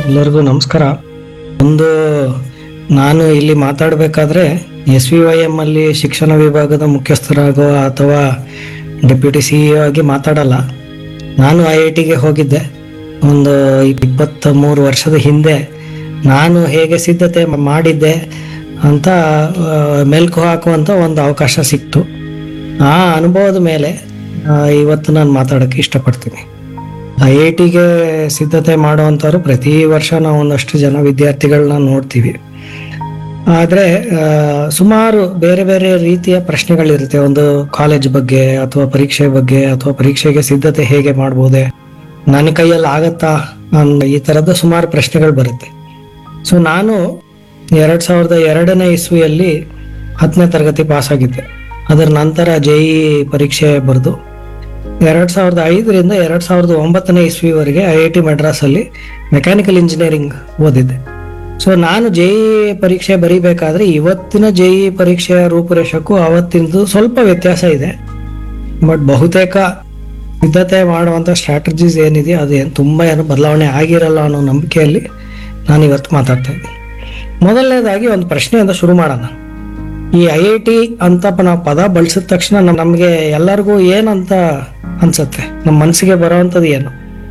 ಎಲ್ಲರಿಗೂ ನಮಸ್ಕಾರ ಒಂದು ನಾನು ಇಲ್ಲಿ ಮಾತಾಡಬೇಕಾದ್ರೆ ಎಸ್ ವಿ ವೈ ಎಮ್ ಅಲ್ಲಿ ಶಿಕ್ಷಣ ವಿಭಾಗದ ಮುಖ್ಯಸ್ಥರಾಗೋ ಅಥವಾ ಡೆಪ್ಯೂಟಿ ಸಿ ಇ ಆಗಿ ಮಾತಾಡಲ್ಲ ನಾನು ಐ ಐ ಟಿಗೆ ಹೋಗಿದ್ದೆ ಒಂದು ಇಪ್ಪತ್ತ ಮೂರು ವರ್ಷದ ಹಿಂದೆ ನಾನು ಹೇಗೆ ಸಿದ್ಧತೆ ಮಾಡಿದ್ದೆ ಅಂತ ಆ, ಮೆಲ್ಕು ಹಾಕುವಂಥ ಒಂದು ಅವಕಾಶ ಸಿಕ್ತು ಆ ಅನುಭವದ ಮೇಲೆ ಆ, ಇವತ್ತು ನಾನು ಮಾತಾಡೋಕ್ಕೆ ಇಷ್ಟಪಡ್ತೀನಿ ಐ ಐ ಟಿಗೆ ಸಿದ್ಧತೆ ಮಾಡುವಂಥವ್ರು ಪ್ರತಿ ವರ್ಷ ನಾವು ಒಂದಷ್ಟು ಜನ ವಿದ್ಯಾರ್ಥಿಗಳನ್ನ ನೋಡ್ತೀವಿ ಆದರೆ ಸುಮಾರು ಬೇರೆ ಬೇರೆ ರೀತಿಯ ಪ್ರಶ್ನೆಗಳಿರುತ್ತೆ ಒಂದು ಕಾಲೇಜ್ ಬಗ್ಗೆ ಅಥವಾ ಪರೀಕ್ಷೆ ಬಗ್ಗೆ ಅಥವಾ ಪರೀಕ್ಷೆಗೆ ಸಿದ್ಧತೆ ಹೇಗೆ ಮಾಡ್ಬೋದೆ ನನ್ನ ಕೈಯಲ್ಲಿ ಆಗತ್ತಾ ಅನ್ನೋ ಈ ಥರದ ಸುಮಾರು ಪ್ರಶ್ನೆಗಳು ಬರುತ್ತೆ ಸೊ ನಾನು ಎರಡು ಸಾವಿರದ ಎರಡನೇ ಇಸ್ವಿಯಲ್ಲಿ ಹತ್ತನೇ ತರಗತಿ ಪಾಸ್ ಆಗಿದ್ದೆ ಅದರ ನಂತರ ಜೆ ಇ ಪರೀಕ್ಷೆ ಬರೆದು ಎರಡು ಸಾವಿರದ ಐದರಿಂದ ಎರಡು ಸಾವಿರದ ಒಂಬತ್ತನೇ ಇಸ್ವಿವರೆಗೆ ಐ ಐ ಟಿ ಮಡ್ರಾಸಲ್ಲಿ ಮೆಕ್ಯಾನಿಕಲ್ ಇಂಜಿನಿಯರಿಂಗ್ ಓದಿದ್ದೆ ಸೊ ನಾನು ಜೆ ಇ ಪರೀಕ್ಷೆ ಬರೀಬೇಕಾದ್ರೆ ಇವತ್ತಿನ ಜೆ ಇ ಪರೀಕ್ಷೆಯ ರೂಪುರೇಷಕ್ಕೂ ಅವತ್ತಿನದು ಸ್ವಲ್ಪ ವ್ಯತ್ಯಾಸ ಇದೆ ಬಟ್ ಬಹುತೇಕ ಸಿದ್ಧತೆ ಮಾಡುವಂಥ ಸ್ಟ್ರಾಟಜೀಸ್ ಏನಿದೆ ಅದು ಏನು ತುಂಬ ಏನು ಬದಲಾವಣೆ ಆಗಿರಲ್ಲ ಅನ್ನೋ ನಂಬಿಕೆಯಲ್ಲಿ ನಾನು ಇವತ್ತು ಮಾತಾಡ್ತಾ ಇದ್ದೀನಿ ಮೊದಲನೇದಾಗಿ ಒಂದು ಪ್ರಶ್ನೆಯಿಂದ ಶುರು ಮಾಡೋಣ ಈ ಐ ಐ ಟಿ ಅಂತ ಪ- ನಾವು ಪದ ಬಳಸಿದ ತಕ್ಷಣ ನಮ್- ನಮ್ಗೆ ಎಲ್ಲರಿಗೂ ಏನಂತ ಅನ್ಸುತ್ತೆ ನಮ್ಮ ಮನಸ್ಸಿಗೆ ಬರೋವಂಥದ್ದು ಏನು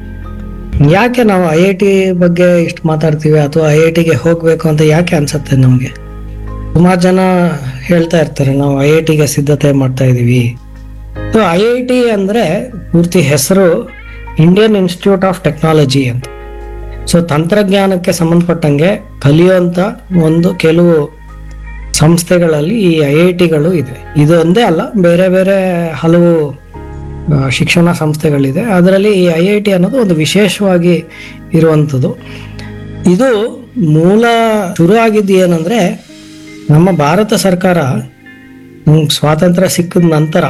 ಯಾಕೆ ನಾವು ಐ ಐ ಟಿ ಬಗ್ಗೆ ಇಷ್ಟು ಮಾತಾಡ್ತೀವಿ ಅಥವಾ ಐ ಐ ಟಿಗೆ ಹೋಗ್ಬೇಕು ಅಂತ ಯಾಕೆ ಅನ್ಸುತ್ತೆ ನಮಗೆ ಸುಮಾರು ಜನ ಹೇಳ್ತಾ ಇರ್ತಾರೆ ನಾವು ಐ ಐ ಟಿಗೆ ಸಿದ್ಧತೆ ಮಾಡ್ತಾ ಇದೀವಿ ಸೊ ಐ ಐ ಟಿ ಅಂದ್ರೆ ಪೂರ್ತಿ ಹೆಸರು ಇಂಡಿಯನ್ ಇನ್ಸ್ಟಿಟ್ಯೂಟ್ ಆಫ್ ಟೆಕ್ನಾಲಜಿ ಅಂತ ಸೊ ತಂತ್ರಜ್ಞಾನಕ್ಕೆ ಸಂಬಂಧಪಟ್ಟಂಗೆ ಕಲಿಯುವಂತ ಒಂದು ಕೆಲವು ಸಂಸ್ಥೆಗಳಲ್ಲಿ ಈ ಐ ಐ ಟಿಗಳು ಇದೆ ಇದು ಒಂದೇ ಅಲ್ಲ ಬೇರೆ ಬೇರೆ ಹಲವು ಆ, ಶಿಕ್ಷಣ ಸಂಸ್ಥೆಗಳಿದೆ ಅದರಲ್ಲಿ ಈ ಐ ಐ ಟಿ ಅನ್ನೋದು ಒಂದು ವಿಶೇಷವಾಗಿ ಇರುವಂಥದ್ದು ಇದು ಮೂಲ ಶುರು ಆಗಿದ್ದು ಏನಂದ್ರೆ ನಮ್ಮ ಭಾರತ ಸರ್ಕಾರ ನಮ್ಗ್ ಸ್ವಾತಂತ್ರ್ಯ ಸಿಕ್ಕಿದ ನಂತರ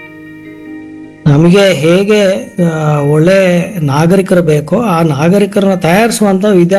ನಮಗೆ ಹೇಗೆ ಆ, ಒಳ್ಳೆ ನಾಗರಿಕರು ಬೇಕೋ ಆ ನಾಗರಿಕರನ್ನ ತಯಾರಿಸುವಂತ ವಿದ್ಯಾ